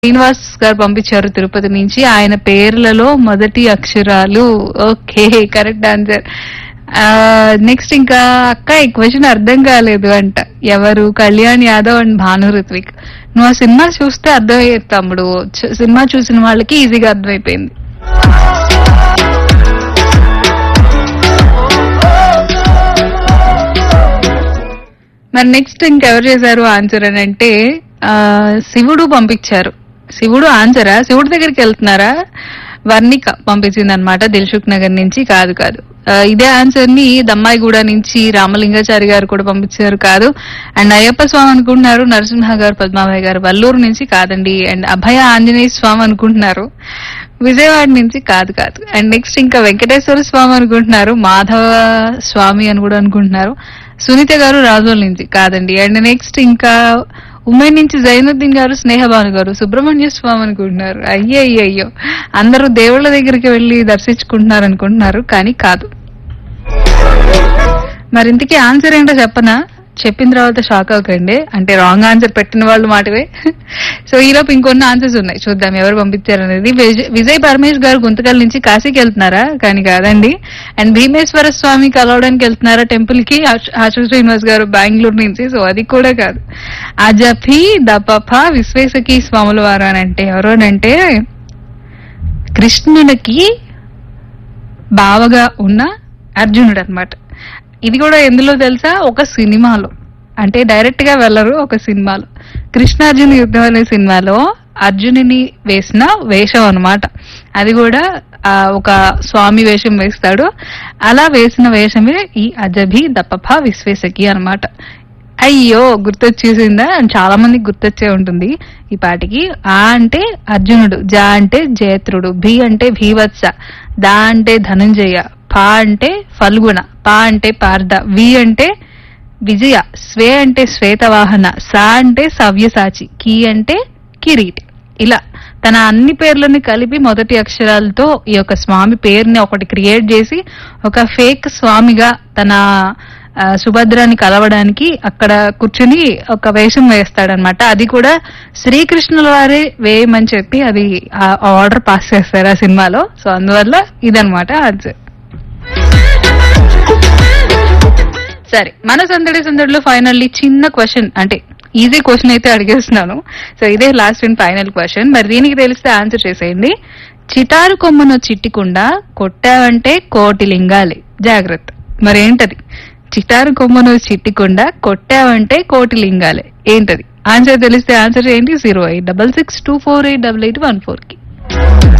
శ్రీనివాస్ గారు పంపించారు తిరుపతి నుంచి ఆయన పేర్లలో మొదటి అక్షరాలు ఓకే కరెక్ట్ ఆన్సర్ నెక్స్ట్ ఇంకా అక్క ఈ క్వశ్చన్ అర్థం కాలేదు అంట ఎవరు కళ్యాణ్ యాదవ్ అండ్ భాను రిత్విక్ నువ్వు ఆ సినిమా చూస్తే అర్థమయ్యేది తమ్ముడు చు- సినిమా చూసిన వాళ్ళకి ఈజీగా అర్థమైపోయింది మరి నెక్స్ట్ ఇంకెవరు చేశారు ఆన్సర్ అని అంటే ఆ, శివుడు పంపించారు శివుడు ఆన్సరా శివుడి దగ్గరికి వెళ్తున్నారా వర్ణిక పంపించింది అనమాట దిల్సుఖ్ నగర్ నుంచి కాదు కాదు ఆ, ఇదే ఆన్సర్ ని దమ్మాయిగూడ నుంచి రామలింగాచారి గారు కూడా పంపించారు కాదు అండ్ అయ్యప్ప స్వామి అనుకుంటున్నారు నరసింహ గారు పద్మాబాయి గారు వల్లూరు నుంచి కాదండి అండ్ అభయ ఆంజనేయ స్వామి అనుకుంటున్నారు విజయవాడ నుంచి కాదు కాదు అండ్ నెక్స్ట్ ఇంకా వెంకటేశ్వర స్వామి అనుకుంటున్నారు మాధవ స్వామి అని కూడా అనుకుంటున్నారు సునీత గారు రాజోల్ నుంచి కాదండి అండ్ నెక్స్ట్ ఇంకా ఉమెన్ నుంచి జైనుద్దీన్ గారు స్నేహభాను గారు సుబ్రహ్మణ్య స్వామి అనుకుంటున్నారు అయ్యో అయ్యో అయ్యో అందరూ దేవుళ్ళ దగ్గరికి వెళ్ళి దర్శించుకుంటున్నారు అనుకుంటున్నారు కానీ కాదు మరి ఇంతకీ ఆన్సర్ ఏంటో చెప్పనా చెప్పిన తర్వాత షాక్ అవ్వకండి అంటే రాంగ్ ఆన్సర్ పెట్టిన వాళ్ళు మాటవే సో ఈలోపు ఇంకొన్ని ఆన్సర్స్ ఉన్నాయి చూద్దాం ఎవరు పంపించారు అనేది విజయ్- విజయ్ పరమేష్ గారు గుంతకల్ నుంచి కాశీకి వెళ్తున్నారా కానీ కాదండి అండ్ భీమేశ్వర స్వామి కలవడానికి వెళ్తున్నారా టెంపుల్ కి ఆశు- ఆశు శ్రీనివాస్ గారు బెంగళూరు నుంచి సో అది కూడా కాదు అజఫీ దపఫ విశ్వేశకి స్వాముల వారు అని అంటే ఎవరు అని అంటే కృష్ణునికి బావగా ఉన్న అర్జునుడు అన్నమాట ఇది కూడా ఎందులో తెలుసా ఒక సినిమాలో అంటే డైరెక్ట్ గా వెళ్ళరు ఒక సినిమాలో కృష్ణార్జున యుద్ధం అనే సినిమాలో అర్జునుని వేసిన వేషం అన్నమాట అది కూడా ఆ, ఒక స్వామి వేషం వేస్తాడు అలా వేసిన వేషమే ఈ అజభి దపఫ విశ్వేశకి అన్నమాట అయ్యో గుర్తొచ్చేసిందా చాలా మందికి గుర్తొచ్చే ఉంటుంది ఈ పాటికి ఆ అంటే అర్జునుడు జా అంటే జయత్రుడు భీ అంటే భీవత్స దా అంటే ధనంజయ పా అంటే ఫల్గుణ పా అంటే పార్థ వి అంటే విజయ స్వే అంటే శ్వేతవాహన సా అంటే సవ్యసాచి కీ అంటే కిరీటి ఇలా తన అన్ని పేర్లని కలిపి మొదటి అక్షరాలతో ఈ యొక్క స్వామి పేరుని ఒకటి క్రియేట్ చేసి ఒక ఫేక్ స్వామిగా తన ఆ, సుభద్రాని కలవడానికి అక్కడ కూర్చుని ఒక వేషం వేస్తాడనమాట అది కూడా శ్రీకృష్ణుల వారే వేయమని చెప్పి అది ఆ ఆర్డర్ పాస్ చేస్తారు ఆ సినిమాలో సో అందువల్ల ఇదనమాట ఆన్సర్ సరే మన సందడి సందడిలో ఫైనల్లీ చిన్న క్వశ్చన్ అంటే ఈజీ క్వశ్చన్ అయితే అడిగేస్తున్నాను సో ఇదే లాస్ట్ అండ్ ఫైనల్ క్వశ్చన్ మరి దీనికి తెలిస్తే ఆన్సర్ చేసేయండి చిటారు కొమ్మను చిట్టికుండా కొట్టావంటే కోటి లింగాలి జాగ్రత్త మరేంటది చిటారు కొమ్మను చిట్టికుండా కొట్టావంటే కోటి లింగాలే ఏంటది ఆన్సర్ తెలిస్తే ఆన్సర్ చేయండి zero eight double six two four eight double eight one four కి